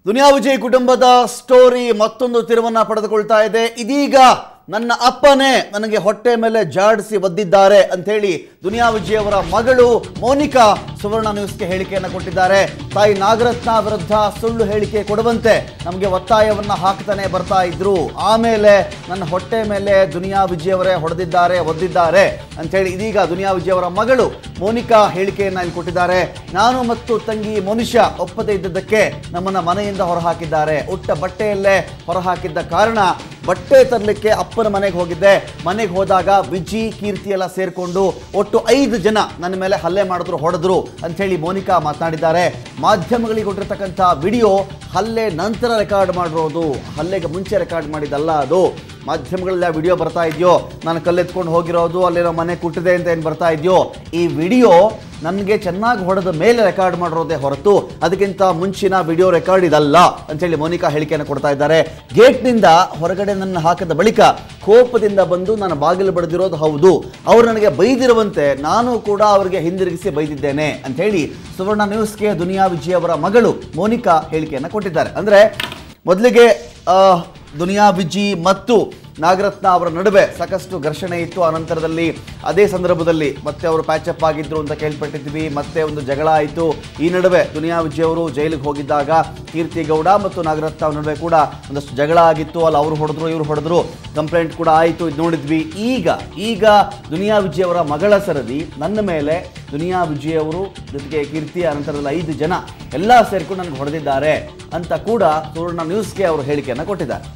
ದುನಿಯಾ ವಿಜಯ್ ಕುಟುಂಬದ ಸ್ಟೋರಿ ಮತ್ತೊಂದು ತಿರುವನ್ನ ಪಡೆದುಕೊಳ್ತಾ ಇದೆ ಇದೀಗ ನನ್ನ ಅಪ್ಪನೇ ನನಗೆ ಹೊಟ್ಟೆ ಮೇಲೆ ಜಾಡಿಸಿ ಒದ್ದಿದ್ದಾರೆ ಅಂಥೇಳಿ ದುನಿಯಾ ವಿಜಯ್ ಅವರ ಮಗಳು ಮೋನಿಕಾ ಸುವರ್ಣ ನ್ಯೂಸ್ಗೆ ಹೇಳಿಕೆಯನ್ನು ಕೊಟ್ಟಿದ್ದಾರೆ ತಾಯಿ ನಾಗರತ್ನ ವಿರುದ್ಧ ಸುಳ್ಳು ಹೇಳಿಕೆ ಕೊಡುವಂತೆ ನಮಗೆ ಒತ್ತಾಯವನ್ನ ಹಾಕ್ತಾನೆ ಬರ್ತಾ ಇದ್ರು ಆಮೇಲೆ ನನ್ನ ಹೊಟ್ಟೆ ಮೇಲೆ ದುನಿಯಾ ವಿಜಯ್ ಅವರೇ ಹೊಡೆದಿದ್ದಾರೆ ಒದ್ದಿದ್ದಾರೆ ಅಂಥೇಳಿ ಇದೀಗ ದುನಿಯಾ ವಿಜಯ್ ಅವರ ಮಗಳು ಮೋನಿಕಾ ಹೇಳಿಕೆಯನ್ನ ಇಲ್ಲಿ ಕೊಟ್ಟಿದ್ದಾರೆ ನಾನು ಮತ್ತು ತಂಗಿ ಮನುಷ್ಯ ಒಪ್ಪದೇ ಇದ್ದದ್ದಕ್ಕೆ ನಮ್ಮನ್ನ ಮನೆಯಿಂದ ಹೊರಹಾಕಿದ್ದಾರೆ ಉಟ್ಟ ಬಟ್ಟೆಯಲ್ಲೇ ಹೊರಹಾಕಿದ್ದ ಕಾರಣ ಬಟ್ಟೆ ತರಲಿಕ್ಕೆ ಅಪ್ಪನ ಮನೆಗೆ ಹೋಗಿದ್ದೆ ಮನೆಗೆ ಹೋದಾಗ ವಿಜಿ ಕೀರ್ತಿ ಎಲ್ಲ ಸೇರ್ಕೊಂಡು ಒಟ್ಟು ಐದು ಜನ ನನ್ನ ಮೇಲೆ ಹಲ್ಲೆ ಮಾಡಿದ್ರು ಹೊಡೆದ್ರು ಅಂಥೇಳಿ ಮೋನಿಕಾ ಮಾತನಾಡಿದ್ದಾರೆ ಮಾಧ್ಯಮಗಳಿಗೆ ಕೊಟ್ಟಿರ್ತಕ್ಕಂಥ ವಿಡಿಯೋ ಹಲ್ಲೆ ನಂತರ ರೆಕಾರ್ಡ್ ಮಾಡಿರೋದು ಹಲ್ಲೆಗೆ ಮುಂಚೆ ರೆಕಾರ್ಡ್ ಮಾಡಿದ್ದಲ್ಲ ಅದು ಮಾಧ್ಯಮಗಳಲ್ಲಿ ಆ ವಿಡಿಯೋ ಬರ್ತಾ ಇದೆಯೋ ನಾನು ಕಲ್ಲೆತ್ಕೊಂಡು ಹೋಗಿರೋದು ಅಲ್ಲೇನೋ ಮನೆ ಕುಟ್ಟಿದೆ ಅಂತ ಏನು ಬರ್ತಾ ಇದೆಯೋ ಈ ವಿಡಿಯೋ ನನಗೆ ಚೆನ್ನಾಗಿ ಹೊಡೆದ ಮೇಲೆ ರೆಕಾರ್ಡ್ ಮಾಡಿರೋದೇ ಹೊರತು ಅದಕ್ಕಿಂತ ಮುಂಚಿನ ವಿಡಿಯೋ ರೆಕಾರ್ಡ್ ಇದಲ್ಲ ಅಂತೇಳಿ ಮೋನಿಕಾ ಹೇಳಿಕೆಯನ್ನು ಕೊಡ್ತಾ ಇದ್ದಾರೆ ಗೇಟ್ನಿಂದ ಹೊರಗಡೆ ನನ್ನ ಹಾಕಿದ ಬಳಿಕ ಕೋಪದಿಂದ ಬಂದು ನಾನು ಬಾಗಿಲು ಬಡಿದಿರೋದು ಹೌದು ಅವರು ನನಗೆ ಬೈದಿರುವಂತೆ ನಾನು ಕೂಡ ಅವರಿಗೆ ಹಿಂದಿರುಗಿಸಿ ಬೈದಿದ್ದೇನೆ ಅಂತ ಹೇಳಿ ಸುವರ್ಣ ನ್ಯೂಸ್ಗೆ ದುನಿಯಾ ವಿಜಯ್ ಅವರ ಮಗಳು ಮೋನಿಕಾ ಹೇಳಿಕೆಯನ್ನು ಕೊಟ್ಟಿದ್ದಾರೆ ಅಂದರೆ ಮೊದಲಿಗೆ ಆ, ದುನಿಯಾ ವಿಜಿ ಮತ್ತು ನಾಗರತ್ನ ಅವರ ನಡುವೆ ಸಾಕಷ್ಟು ಘರ್ಷಣೆ ಇತ್ತು ಅನಂತರದಲ್ಲಿ ಅದೇ ಸಂದರ್ಭದಲ್ಲಿ ಮತ್ತೆ ಅವರು ಪ್ಯಾಚಪ್ ಆಗಿದ್ರು ಅಂತ ಕೇಳ್ಪಟ್ಟಿದ್ವಿ ಮತ್ತೆ ಒಂದು ಜಗಳ ಆಯಿತು ಈ ನಡುವೆ ದುನಿಯಾ ವಿಜಿ ಅವರು ಜೈಲಿಗೆ ಹೋಗಿದ್ದಾಗ ಕೀರ್ತಿ ಗೌಡ ಮತ್ತು ನಾಗರತ್ನ ಅವ್ರ ನಡುವೆ ಕೂಡ ಒಂದಷ್ಟು ಜಗಳ ಆಗಿತ್ತು ಅಲ್ಲಿ ಅವರು ಹೊಡೆದ್ರು ಇವರು ಹೊಡೆದ್ರು ಕಂಪ್ಲೇಂಟ್ ಕೂಡ ಆಯಿತು ಇದು ನೋಡಿದ್ವಿ ಈಗ ಈಗ ದುನಿಯಾ ವಿಜಯ್ ಅವರ ಮಗಳ ಸರದಿ ನನ್ನ ಮೇಲೆ ದುನಿಯಾ ವಿಜಯ್ ಅವರು ಜೊತೆಗೆ ಕೀರ್ತಿ ಅನಂತರದಲ್ಲಿ ಐದು ಜನ ಎಲ್ಲ ಸೇರ್ಕೊಂಡು ನನಗೆ ಹೊಡೆದಿದ್ದಾರೆ ಅಂತ ಕೂಡ ಸುವರ್ಣ ನ್ಯೂಸ್ಗೆ ಅವರು ಹೇಳಿಕೆಯನ್ನು ಕೊಟ್ಟಿದ್ದಾರೆ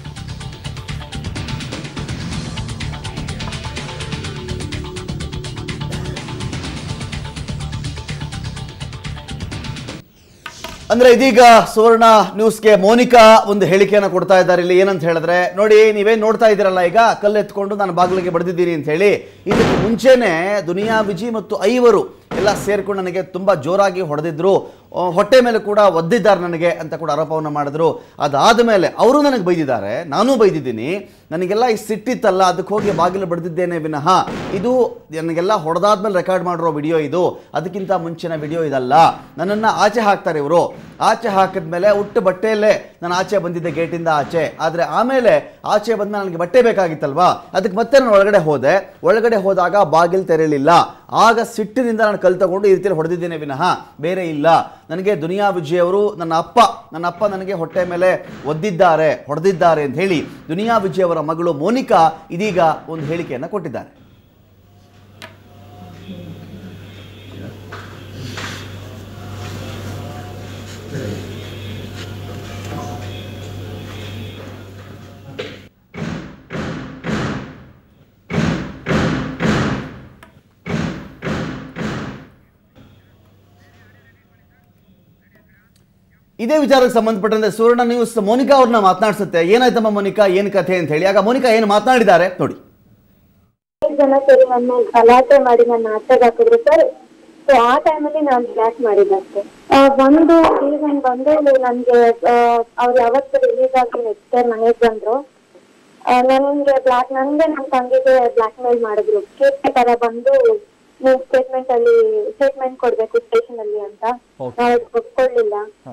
ಅಂದ್ರೆ ಇದೀಗ ಸುವರ್ಣ ನ್ಯೂಸ್ಗೆ ಮೋನಿಕಾ ಒಂದು ಹೇಳಿಕೆಯನ್ನು ಕೊಡ್ತಾ ಇದ್ದಾರೆ ಇಲ್ಲಿ ಏನಂತ ಹೇಳಿದ್ರೆ ನೋಡಿ ನೀವೇನ್ ನೋಡ್ತಾ ಇದ್ದೀರಲ್ಲ ಈಗ ಕಲ್ಲು ಎತ್ಕೊಂಡು ನಾನು ಬಾಗಿಲಿಗೆ ಬಡಿದಿದ್ದೀನಿ ಅಂತ ಹೇಳಿ ಇದಕ್ಕೆ ಮುಂಚೆನೆ ದುನಿಯಾ ವಿಜಿ ಮತ್ತು ಐವರು ಎಲ್ಲ ಸೇರ್ಕೊಂಡು ನನಗೆ ತುಂಬಾ ಜೋರಾಗಿ ಹೊಡೆದಿದ್ರು ಆ, ಹೊಟ್ಟೆ ಮೇಲೆ ಕೂಡ ಒದ್ದಿದ್ದಾರೆ ನನಗೆ ಅಂತ ಕೂಡ ಆರೋಪವನ್ನು ಮಾಡಿದ್ರು ಅದಾದ ಮೇಲೆ ಅವರು ನನಗೆ ಬೈದಿದ್ದಾರೆ ನಾನೂ ಬೈದಿದ್ದೀನಿ ನನಗೆಲ್ಲ ಈ ಸಿಟ್ಟಿತ್ತಲ್ಲ ಅದಕ್ಕೆ ಹೋಗಿ ಬಾಗಿಲು ಬಡ್ದಿದ್ದೇನೆ ವಿನಃ ಇದು ನನಗೆಲ್ಲ ಹೊಡೆದಾದ್ಮೇಲೆ ರೆಕಾರ್ಡ್ ಮಾಡಿರೋ ವಿಡಿಯೋ ಇದು ಅದಕ್ಕಿಂತ ಮುಂಚಿನ ವಿಡಿಯೋ ಇದಲ್ಲ ನನ್ನನ್ನು ಆಚೆ ಹಾಕ್ತಾರೆ ಇವರು ಆಚೆ ಹಾಕಿದ್ಮೇಲೆ ಉಟ್ಟು ಬಟ್ಟೆಯಲ್ಲೇ ನಾನು ಆಚೆ ಬಂದಿದ್ದೆ ಗೇಟಿಂದ ಆಚೆ ಆದರೆ ಆಮೇಲೆ ಆಚೆ ಬಂದ ನನಗೆ ಬಟ್ಟೆ ಬೇಕಾಗಿತ್ತಲ್ವಾ ಅದಕ್ಕೆ ಮತ್ತೆ ನಾನು ಒಳಗಡೆ ಹೋದೆ ಒಳಗಡೆ ಹೋದಾಗ ಬಾಗಿಲು ತೆರೆಯಲಿಲ್ಲ ಆಗ ಸಿಟ್ಟಿನಿಂದ ನಾನು ಕಲ್ ತಗೊಂಡು ಈ ರೀತಿಯಲ್ಲಿ ಹೊಡೆದಿದ್ದೇನೆ ವಿನಃ ಬೇರೆ ಇಲ್ಲ ನನಗೆ ದುನಿಯಾ ವಿಜಯ್ ಅವರು ನನ್ನ ಅಪ್ಪ ನನ್ನ ಅಪ್ಪ ನನಗೆ ಹೊಟ್ಟೆ ಮೇಲೆ ಒದ್ದಿದ್ದಾರೆ ಹೊಡೆದಿದ್ದಾರೆ ಅಂತ ಹೇಳಿ ದುನಿಯಾ ವಿಜಯ್ ಅವರ ಮಗಳು ಮೋನಿಕಾ ಇದೀಗ ಒಂದು ಹೇಳಿಕೆಯನ್ನು ಕೊಟ್ಟಿದ್ದಾರೆ ಇದೇ ವಿಚಾರಕ್ಕೆ ಸಂಬಂಧಪಟ್ಟಂತೆ ಸುವರ್ಣ ನ್ಯೂಸ್ ಮೋನಿಕಾ ಅವ್ರನ್ನ ಮಾತನಾಡಿಸುತ್ತೆ ಏನಾಯ್ತಮ್ಮ ಮೋನಿಕಾ ಏನು ಕಥೆ ಅಂತ ಹೇಳಿ ಆಗ ಮೋನಿಕಾ ಏನು ಮಾತನಾಡಿದ್ದಾರೆ ನೋಡಿ ಐದ್ ಜನ ಸೇರಿ ನನ್ನ ಗಲಾಟೆ ಮಾಡಿ ನನ್ನ ಆಚೆಗೆ ಹಾಕಿದ್ರು ಸರ್ ಸೊ ಆ ಟೈಮಲ್ಲಿ ನಾನು ಬ್ಲಾಕ್ ಮಾಡಿದ್ದಷ್ಟೇ ಆ, ಒಂದು ಸೀಸನ್ ಬಂದು ನನ್ಗೆ ಅವ್ರು ಯಾವತ್ತು ರಿಲೀಸ್ ಆಗಿ ನೆಕ್ಸ್ಟ್ ಟೈಮ್ ಮನೆಗೆ ಬಂದ್ರು ಆ, ನನ್ಗೆ ಬ್ಲಾಕ್ ನನ್ಗೆ ನನ್ನ ತಂಗಿಗೆ ಬ್ಲಾಕ್ ಮೇಲ್ ಮಾಡಿದ್ರು ಕೇಸ್ ತರ ಬಂದು ನೀವು ಸ್ಟೇಟ್ಮೆಂಟ್ ಅಲ್ಲಿ ಸ್ಟೇಟ್ಮೆಂಟ್ ಕೊಡ್ಬೇಕು ಸ್ಟೇಷನ್ ಅಲ್ಲಿ ಅಂತ ನಾವು ಅದಕ್ಕೆ ಒಪ್ಕೊಳ್ಳಿಲ್ಲ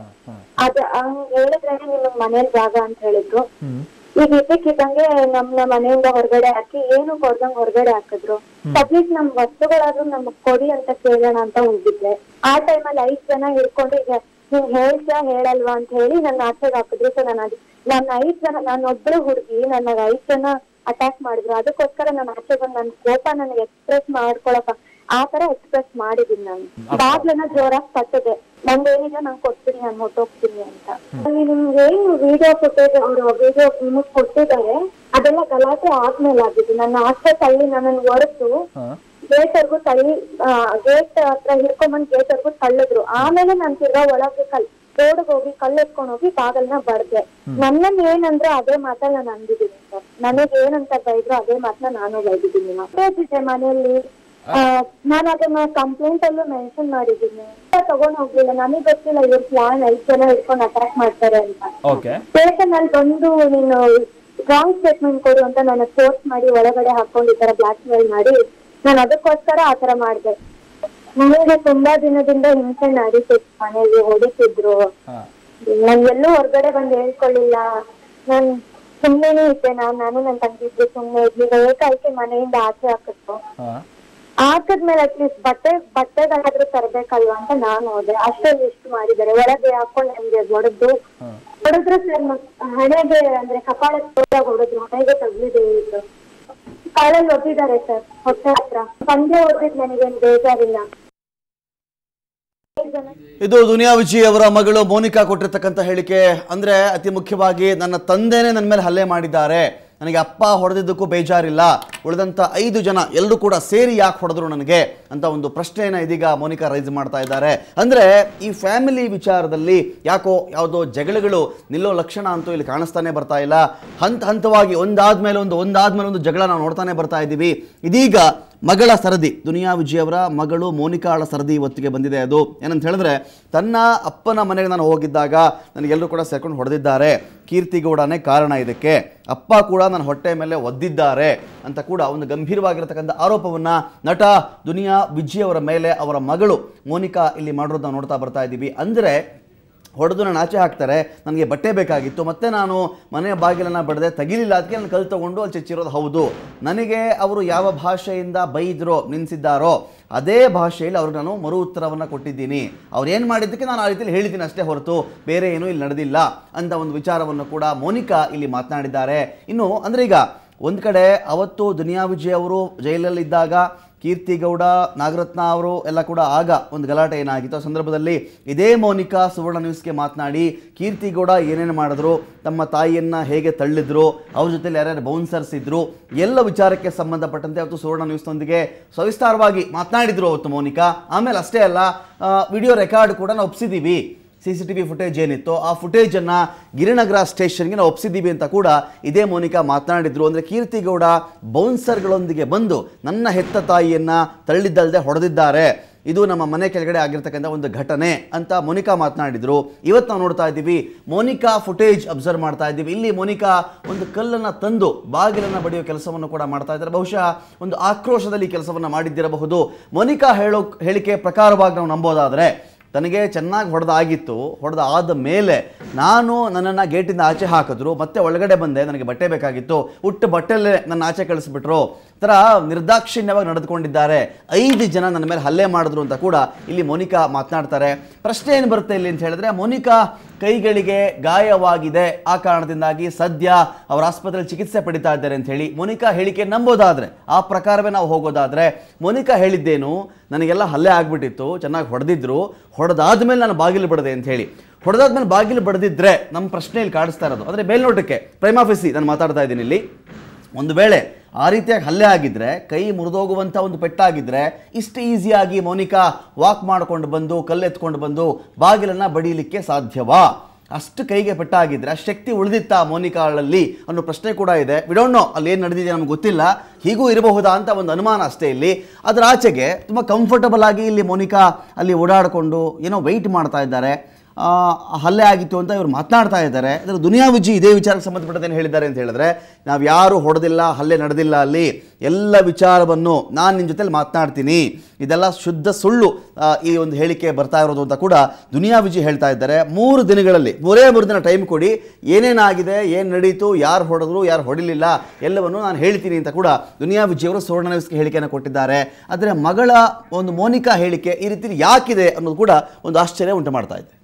ಅದ ಹಂಗ್ ಹೇಳಿದ್ರೆ ನಿಮಗ್ ಮನೇಲಿ ಜಾಗ ಅಂತ ಹೇಳಿದ್ರು ಈಗ ಇದ್ದಕ್ಕಿದ್ದಂಗೆ ನಮ್ನ ಮನೆಯಿಂದ ಹೊರಗಡೆ ಹಾಕಿ ಏನು ಕೊಡ್ದಂಗ್ ಹೊರಗಡೆ ಹಾಕಿದ್ರು ಪಬ್ಲಿಕ್ ನಮ್ ವಸ್ತುಗಳಾದ್ರೂ ನಮಗ್ ಕೊಡಿ ಅಂತ ಕೇಳೋಣ ಅಂತ ಹೋಗಿದ್ದೆ ಆ ಟೈಮಲ್ಲಿ ಐದ್ ಜನ ಹಿಡ್ಕೊಂಡು ಈಗ ನೀವ್ ಹೇಳ್ತಾ ಹೇಳಲ್ವಾ ಅಂತ ಹೇಳಿ ನನ್ನ ಆಚೆಗೆ ಹಾಕಿದ್ರು ಸೊ ನಾನು ಅದು ನನ್ನ ಐದ್ ಜನ ನಾನು ಒಬ್ಳು ಹುಡುಗಿ ನನ್ನ ಐದ್ ಜನ ಅಟ್ಯಾಕ್ ಮಾಡಿದ್ರು ಅದಕ್ಕೋಸ್ಕರ ನಾನು ಆಚೆ ಬಂದು ನನ್ನ ಕೋಪ ನನಗೆ ಎಕ್ಸ್ಪ್ರೆಸ್ ಮಾಡ್ಕೊಳಕ ಆ ತರ ಎಕ್ಸ್ಪ್ರೆಸ್ ಮಾಡಿದೀನಿ ನಾನು ಬಾಗ್ಲನ್ನ ಜೋರಾಗಿ ತಟ್ಟದೆ ನಂದೇನಿದೆ ನಂಗೆ ಕೊಟ್ಬಿಡಿ ನಾನು ಹೊಟ್ಟೋಗ್ತೀನಿ ಅಂತ ಅಲ್ಲಿ ನಿಮ್ಗೆ ಏನು ವಿಡಿಯೋ ಫುಟೇಜ್ ಅವರು ವಿಡಿಯೋ ನಿಮಗ್ ಕೊಟ್ಟಿದ್ದಾರೆ ಅದೆಲ್ಲ ಗಲಾಟೆ ಆದ್ಮೇಲೆ ಆಗಿದ್ದು ನನ್ನ ಆಚೆ ತಳ್ಳಿ ನನ್ನನ್ನು ಹೊರತು ಗೇಟ್ ವರ್ಗು ತಳ್ಳಿ ಗೇಟ್ ಹತ್ರ ಹಿಡ್ಕೊಂಬಂದ್ ಗೇಟ್ ವರ್ಗು ತಳ್ಳಿದ್ರು ಆಮೇಲೆ ನಾನು ತಿರ್ಗಾ ಒಳಗೆ ಕಲ್ ರೋಡ್ಗೆ ಹೋಗಿ ಕಲ್ಲು ಎತ್ಕೊಂಡು ಹೋಗಿ ಬಾಗಲ್ನ ಬಡ್ದೆ ನನ್ನನ್ ಏನಂದ್ರೆ ಅದೇ ಮಾತನ್ನ ನಾನು ಅಂದಿದ್ದೀನಿ ಸರ್ ನನಗೆ ಏನಂತ ಬೈದ್ರು ಅದೇ ಮಾತನ್ನ ನಾನು ಬೈದಿದ್ದೀನಿ ಇದೆ ಮನೆಯಲ್ಲಿ ನಾನು ಅದನ್ನ ಕಂಪ್ಲೇಂಟ್ ಅಲ್ಲೂ ಮೆನ್ಷನ್ ಮಾಡಿದ್ದೀನಿ ತಗೊಂಡ್ ಹೋಗ್ಲಿಲ್ಲ ನನಗೆ ಗೊತ್ತಿಲ್ಲ ಇವ್ರ ಪ್ಲಾನ್ ಐದ್ ಜನ ಹಿಡ್ಕೊಂಡು ಅಟ್ಯಾಕ್ ಮಾಡ್ತಾರೆ ಅಂತ ಓಕೆ ಸ್ಟೇಷನ್ ಅಲ್ಲಿ ಬಂದು ನೀನು ರಾಂಗ್ ಸ್ಟೇಟ್ಮೆಂಟ್ ಕೊಡು ಅಂತ ನನ್ನ ಫೋರ್ಸ್ ಮಾಡಿ ಒಳಗಡೆ ಹಾಕೊಂಡು ಈ ತರ ಬ್ಲಾಕ್ ಮೇಲ್ ಮಾಡಿ ನಾನು ಅದಕ್ಕೋಸ್ಕರ ಆ ತರ ಮಾಡ್ದೆ ನನಗೆ ತುಂಬಾ ದಿನದಿಂದ ಹಿಂಸೆ ನಡೀತಿತ್ತು ಮನೆಯಲ್ಲಿ ಹೊಡಿತಿದ್ರು ನಾನ್ ಎಲ್ಲೂ ಹೊರಗಡೆ ಬಂದು ಹೇಳ್ಕೊಳ್ಳಿಲ್ಲ ನಾನ್ ಸುಮ್ನೆನೇ ಇದ್ದೆ ನಾನ್ ನಾನು ನನ್ ತಂಗಿದ್ದೆ ಸುಮ್ನೆ ಇದ್ವಿ ಏಕಾಏಕಿ ಮನೆಯಿಂದ ಆಚೆ ಹಾಕಿತ್ತು ಹಾಕಿದ್ಮೇಲೆ ಅಟ್ಲೀಸ್ಟ್ ಬಟ್ಟೆ ಬಟ್ಟೆಗಳಾದ್ರೂ ತರ್ಬೇಕಲ್ವಾ ಅಂತ ನಾನು ಹೋದೆ ಅಷ್ಟೊಂದು ಇಷ್ಟು ಮಾಡಿದ್ದಾರೆ ಒಳಗೆ ಹಾಕೊಂಡು ನಮ್ಗೆ ಹೊಡೆದು ಹೊಡೆದ್ರೆ ಸರ್ ಹಣೆಗೆ ಅಂದ್ರೆ ಕಪಾಳಕ್ಕೆ ತೋರಾಗ ಹೊಡೆದ್ರು ಹಣೆಗೆ ತಗ್ಲಿದೆ ಇದು ಕಾಲಲ್ಲಿ ಒದ್ದಿದ್ದಾರೆ ಸರ್ ಹೊಟ್ಟೆ ಹತ್ರ ಪಂದ್ಯ ಹೊಡೆದಿದ್ ನನಗೇನು ಬೇಜಾರಿಲ್ಲ ಇದು ದುನಿಯಾ ವಿಜಯ್ ಅವರ ಮಗಳು ಮೋನಿಕಾ ಕೊಟ್ಟಿರ್ತಕ್ಕಂಥ ಹೇಳಿಕೆ ಅಂದ್ರೆ ಅತಿ ಮುಖ್ಯವಾಗಿ ನನ್ನ ತಂದೆನೇ ನನ್ನ ಮೇಲೆ ಹಲ್ಲೆ ಮಾಡಿದ್ದಾರೆ ನನಗೆ ಅಪ್ಪ ಹೊಡೆದಿದ್ದಕ್ಕೂ ಬೇಜಾರಿಲ್ಲ ಉಳಿದಂಥ ಐದು ಜನ ಎಲ್ಲರೂ ಕೂಡ ಸೇರಿ ಯಾಕೆ ಹೊಡೆದ್ರು ನನಗೆ ಅಂತ ಒಂದು ಪ್ರಶ್ನೆಯನ್ನು ಇದೀಗ ಮೋನಿಕಾ ರೈಸ್ ಮಾಡ್ತಾ ಇದ್ದಾರೆ ಅಂದರೆ ಈ ಫ್ಯಾಮಿಲಿ ವಿಚಾರದಲ್ಲಿ ಯಾಕೋ ಯಾವುದೋ ಜಗಳಗಳು ನಿಲ್ಲೋ ಲಕ್ಷಣ ಅಂತೂ ಇಲ್ಲಿ ಕಾಣಿಸ್ತಾನೆ ಬರ್ತಾ ಇಲ್ಲ ಹಂತ ಹಂತವಾಗಿ ಒಂದಾದ್ಮೇಲೆ ಒಂದು ಒಂದಾದ್ಮೇಲೆ ಒಂದು ಜಗಳ ನಾವು ನೋಡ್ತಾನೆ ಬರ್ತಾ ಇದ್ದೀವಿ ಇದೀಗ ಮಗಳ ಸರದಿ ದುನಿಯಾ ವಿಜಯ್ ಅವರ ಮಗಳು ಮೋನಿಕಾಳ ಸರದಿ ಇವತ್ತಿಗೆ ಬಂದಿದೆ ಅದು ಏನಂತ ಹೇಳಿದ್ರೆ ತನ್ನ ಅಪ್ಪನ ಮನೆಗೆ ನಾನು ಹೋಗಿದ್ದಾಗ ನನಗೆಲ್ಲರೂ ಕೂಡ ಸೇರ್ಕೊಂಡು ಹೊಡೆದಿದ್ದಾರೆ ಕೀರ್ತಿಗೌಡನೇ ಕಾರಣ ಇದಕ್ಕೆ ಅಪ್ಪ ಕೂಡ ನನ್ನ ಹೊಟ್ಟೆ ಮೇಲೆ ಒದ್ದಿದ್ದಾರೆ ಅಂತ ಕೂಡ ಒಂದು ಗಂಭೀರವಾಗಿರತಕ್ಕಂಥ ಆರೋಪವನ್ನು ನಟ ದುನಿಯಾ ವಿಜಯ್ ಅವರ ಮೇಲೆ ಅವರ ಮಗಳು ಮೋನಿಕಾ ಇಲ್ಲಿ ಮಾಡಿರೋದನ್ನ ನೋಡ್ತಾ ಬರ್ತಾ ಇದ್ದೀವಿ ಅಂದರೆ ಹೊಡೆದು ನಾನು ಆಚೆ ಹಾಕ್ತಾರೆ ನನಗೆ ಬಟ್ಟೆ ಬೇಕಾಗಿತ್ತು ಮತ್ತೆ ನಾನು ಮನೆಯ ಬಾಗಿಲನ್ನು ಬಡದೆ ತೆಗಿಲಿಲ್ಲ ಅದಕ್ಕೆ ನಾನು ಕಲ್ ತಗೊಂಡು ಅಲ್ಲಿ ಚಚ್ಚಿರೋದು ಹೌದು ನನಗೆ ಅವರು ಯಾವ ಭಾಷೆಯಿಂದ ಬೈದ್ರೋ ನಿನ್ಸಿದ್ದಾರೋ ಅದೇ ಭಾಷೆಯಲ್ಲಿ ಅವ್ರಿಗೆ ನಾನು ಮರು ಉತ್ತರವನ್ನು ಕೊಟ್ಟಿದ್ದೀನಿ ಅವ್ರು ಏನು ಮಾಡಿದ್ದಕ್ಕೆ ನಾನು ಆ ರೀತಿಯಲ್ಲಿ ಹೇಳಿದ್ದೀನಿ ಅಷ್ಟೇ ಹೊರತು ಬೇರೆ ಏನೂ ಇಲ್ಲಿ ನಡೆದಿಲ್ಲ ಅಂತ ಒಂದು ವಿಚಾರವನ್ನು ಕೂಡ ಮೋನಿಕಾ ಇಲ್ಲಿ ಮಾತನಾಡಿದ್ದಾರೆ ಇನ್ನು ಅಂದರೆ ಈಗ ಒಂದು ಕಡೆ ಅವತ್ತು ದುನಿಯಾ ವಿಜಯ್ ಅವರು ಜೈಲಲ್ಲಿದ್ದಾಗ ಕೀರ್ತಿಗೌಡ ನಾಗರತ್ನ ಅವರು ಎಲ್ಲ ಕೂಡ ಆಗ ಒಂದು ಗಲಾಟೆ ಏನಾಗಿತ್ತು ಆ ಸಂದರ್ಭದಲ್ಲಿ ಇದೇ ಮೌನಿಕಾ ಸುವರ್ಣ ನ್ಯೂಸ್ಗೆ ಮಾತನಾಡಿ ಕೀರ್ತಿಗೌಡ ಏನೇನು ಮಾಡಿದ್ರು ತಮ್ಮ ತಾಯಿಯನ್ನು ಹೇಗೆ ತಳ್ಳಿದ್ರು ಅವ್ರ ಜೊತೆಲಿ ಯಾರ್ಯಾರು ಬೌನ್ಸರ್ಸ್ ಇದ್ರು ಎಲ್ಲ ವಿಚಾರಕ್ಕೆ ಸಂಬಂಧಪಟ್ಟಂತೆ ಅವತ್ತು ಸುವರ್ಣ ನ್ಯೂಸ್ನೊಂದಿಗೆ ಸವಿಸ್ತಾರವಾಗಿ ಮಾತನಾಡಿದ್ರು ಅವತ್ತು ಮೌನಿಕಾ ಆಮೇಲೆ ಅಷ್ಟೇ ಅಲ್ಲ ವಿಡಿಯೋ ರೆಕಾರ್ಡ್ ಕೂಡ ನಾವು ಒಪ್ಸಿದ್ದೀವಿ C C T V footage ಏನಿತ್ತು ಆ ಫುಟೇಜನ್ನು ಗಿರಿನಗರ ಸ್ಟೇಷನ್ಗೆ ನಾವು ಒಪ್ಸಿದ್ದೀವಿ ಅಂತ ಕೂಡ ಇದೇ ಮೋನಿಕಾ ಮಾತನಾಡಿದ್ರು ಅಂದರೆ ಕೀರ್ತಿಗೌಡ ಬೌನ್ಸರ್ಗಳೊಂದಿಗೆ ಬಂದು ನನ್ನ ಹೆತ್ತ ತಾಯಿಯನ್ನು ತಳ್ಳಿದ್ದಲ್ಲದೆ ಹೊಡೆದಿದ್ದಾರೆ ಇದು ನಮ್ಮ ಮನೆ ಕೆಳಗಡೆ ಆಗಿರ್ತಕ್ಕಂಥ ಒಂದು ಘಟನೆ ಅಂತ ಮೋನಿಕಾ ಮಾತನಾಡಿದ್ರು ಇವತ್ತು ನಾವು ನೋಡ್ತಾ ಇದ್ದೀವಿ ಮೋನಿಕಾ ಫುಟೇಜ್ ಅಬ್ಸರ್ವ್ ಮಾಡ್ತಾ ಇದ್ದೀವಿ ಇಲ್ಲಿ ಮೋನಿಕಾ ಒಂದು ಕಲ್ಲನ್ನು ತಂದು ಬಾಗಿಲನ್ನು ಬಡಿಯೋ ಕೆಲಸವನ್ನು ಕೂಡ ಮಾಡ್ತಾ ಇದ್ದಾರೆ ಬಹುಶಃ ಒಂದು ಆಕ್ರೋಶದಲ್ಲಿ ಕೆಲಸವನ್ನು ಮಾಡಿದ್ದಿರಬಹುದು ಮೋನಿಕಾ ಹೇಳೋ ಹೇಳಿಕೆ ಪ್ರಕಾರವಾಗಿ ನಾವು ನಂಬೋದಾದರೆ ತನಗೆ ಚೆನ್ನಾಗಿ ಹೊಡೆದಾಗಿತ್ತು ಹೊಡೆದ ಆದ ಮೇಲೆ ನಾನು ನನ್ನನ್ನು ಗೇಟಿಂದ ಆಚೆ ಹಾಕಿದ್ರು ಮತ್ತೆ ಒಳಗಡೆ ಬಂದೆ ನನಗೆ ಬಟ್ಟೆ ಬೇಕಾಗಿತ್ತು ಉಟ್ಟು ಬಟ್ಟೆಲ್ಲೇ ನನ್ನ ಆಚೆ ಕಳಿಸ್ಬಿಟ್ರು ಥರ ನಿರ್ದಾಕ್ಷಿಣ್ಯವಾಗಿ ನಡೆದುಕೊಂಡಿದ್ದಾರೆ ಐದು ಜನ ನನ್ನ ಮೇಲೆ ಹಲ್ಲೆ ಮಾಡಿದ್ರು ಅಂತ ಕೂಡ ಇಲ್ಲಿ ಮೋನಿಕಾ ಮಾತನಾಡ್ತಾರೆ ಪ್ರಶ್ನೆ ಏನು ಬರುತ್ತೆ ಇಲ್ಲಿ ಅಂತ ಹೇಳಿದ್ರೆ ಮೋನಿಕಾ ಕೈಗಳಿಗೆ ಗಾಯವಾಗಿದೆ ಆ ಕಾರಣದಿಂದಾಗಿ ಸದ್ಯ ಅವರ ಆಸ್ಪತ್ರೆಯಲ್ಲಿ ಚಿಕಿತ್ಸೆ ಪಡಿತಾ ಇದ್ದಾರೆ ಅಂತ ಹೇಳಿ ಮೋನಿಕಾ ಹೇಳಿಕೆ ನಂಬೋದಾದ್ರೆ ಆ ಪ್ರಕಾರವೇ ನಾವು ಹೋಗೋದಾದ್ರೆ ಮೋನಿಕಾ ಹೇಳಿದ್ದೇನು ನನಗೆಲ್ಲ ಹಲ್ಲೆ ಆಗ್ಬಿಟ್ಟಿತ್ತು ಚೆನ್ನಾಗಿ ಹೊಡೆದಿದ್ರು ಹೊಡೆದಾದ್ಮೇಲೆ ನಾನು ಬಾಗಿಲು ಬಡದೆ ಅಂತ ಹೇಳಿ ಹೊಡೆದಾದ್ಮೇಲೆ ಬಾಗಿಲು ಬಡ್ದಿದ್ರೆ ನಮ್ಮ ಪ್ರಶ್ನೆ ಇಲ್ಲಿ ಕಾಡಿಸ್ತಾ ಇರೋದು ಅಂದರೆ ಮೇಲ್ನೋಟಕ್ಕೆ ಪ್ರೈಮಾಫಿಸಿ ನಾನು ಮಾತಾಡ್ತಾ ಇದ್ದೀನಿ ಇಲ್ಲಿ ಒಂದು ವೇಳೆ ಆ ರೀತಿಯಾಗಿ ಹಲ್ಲೆ ಆಗಿದ್ರೆ ಕೈ ಮುರಿದೋಗುವಂಥ ಒಂದು ಪೆಟ್ಟಾಗಿದ್ರೆ ಇಷ್ಟು ಈಸಿಯಾಗಿ ಮೌನಿಕಾ ವಾಕ್ ಮಾಡ್ಕೊಂಡು ಬಂದು ಕಲ್ಲೆತ್ಕೊಂಡು ಬಂದು ಬಾಗಿಲನ್ನು ಬಡೀಲಿಕ್ಕೆ ಸಾಧ್ಯವಾ ಅಷ್ಟು ಕೈಗೆ ಪೆಟ್ಟಾಗಿದ್ರೆ ಆ ಶಕ್ತಿ ಉಳಿದಿತ್ತಾ ಮೋನಿಕಾಳಲ್ಲಿ ಅನ್ನೋ ಪ್ರಶ್ನೆ ಕೂಡ ಇದೆ ವಿಡೋಂಟ್ ನೋ ಅಲ್ಲಿ ಏನು ನಡೆದಿದೆ ನಮ್ಗೆ ಗೊತ್ತಿಲ್ಲ ಹೀಗೂ ಇರಬಹುದಾ ಅಂತ ಒಂದು ಅನುಮಾನ ಅಷ್ಟೇ ಇಲ್ಲಿ ಅದರ ಆಚೆಗೆ ತುಂಬ ಕಂಫರ್ಟಬಲ್ ಆಗಿ ಇಲ್ಲಿ ಮೋನಿಕಾ ಅಲ್ಲಿ ಓಡಾಡಿಕೊಂಡು ಏನೋ ವೆಯ್ಟ್ ಮಾಡ್ತಾ ಇದ್ದಾರೆ ಆ, ಹಲ್ಲೆ ಆಗಿತ್ತು ಅಂತ ಇವರು ಮಾತನಾಡ್ತಾ ಇದ್ದಾರೆ ಅದರ ದುನಿಯಾ ವಿಜಿ ಇದೇ ವಿಚಾರಕ್ಕೆ ಸಂಬಂಧಪಟ್ಟಂತೆ ಏನು ಹೇಳಿದ್ದಾರೆ ಅಂತ ಹೇಳಿದ್ರೆ ನಾವು ಯಾರು ಹೊಡೆದಿಲ್ಲ ಹಲ್ಲೆ ನಡೆದಿಲ್ಲ ಅಲ್ಲಿ ಎಲ್ಲ ವಿಚಾರವನ್ನು ನಾನು ನಿಮ್ಮ ಜೊತೆಲಿ ಮಾತನಾಡ್ತೀನಿ ಇದೆಲ್ಲ ಶುದ್ಧ ಸುಳ್ಳು ಆ, ಈ ಒಂದು ಹೇಳಿಕೆ ಬರ್ತಾ ಇರೋದು ಅಂತ ಕೂಡ ದುನಿಯಾ ವಿಜಿ ಹೇಳ್ತಾ ಇದ್ದಾರೆ ಮೂರು ದಿನಗಳಲ್ಲಿ ಮೂರೇ ಮೂರು ದಿನ ಟೈಮ್ ಕೊಡಿ ಏನೇನಾಗಿದೆ ಏನು ನಡೀತು ಯಾರು ಹೊಡೆದ್ರು ಯಾರು ಹೊಡಿಲಿಲ್ಲ ಎಲ್ಲವನ್ನು ನಾನು ಹೇಳ್ತೀನಿ ಅಂತ ಕೂಡ ದುನಿಯಾ ವಿಜಿ ಅವರು ಸುವರ್ಣ ನ್ಯೂಸ್ಗೆ ಹೇಳಿಕೆಯನ್ನು ಕೊಟ್ಟಿದ್ದಾರೆ ಆದರೆ ಮಗಳ ಒಂದು ಮೋನಿಕಾ ಹೇಳಿಕೆ ಈ ರೀತಿ ಯಾಕಿದೆ ಅನ್ನೋದು ಕೂಡ ಒಂದು ಆಶ್ಚರ್ಯ ಉಂಟು ಮಾಡ್ತಾ ಇದೆ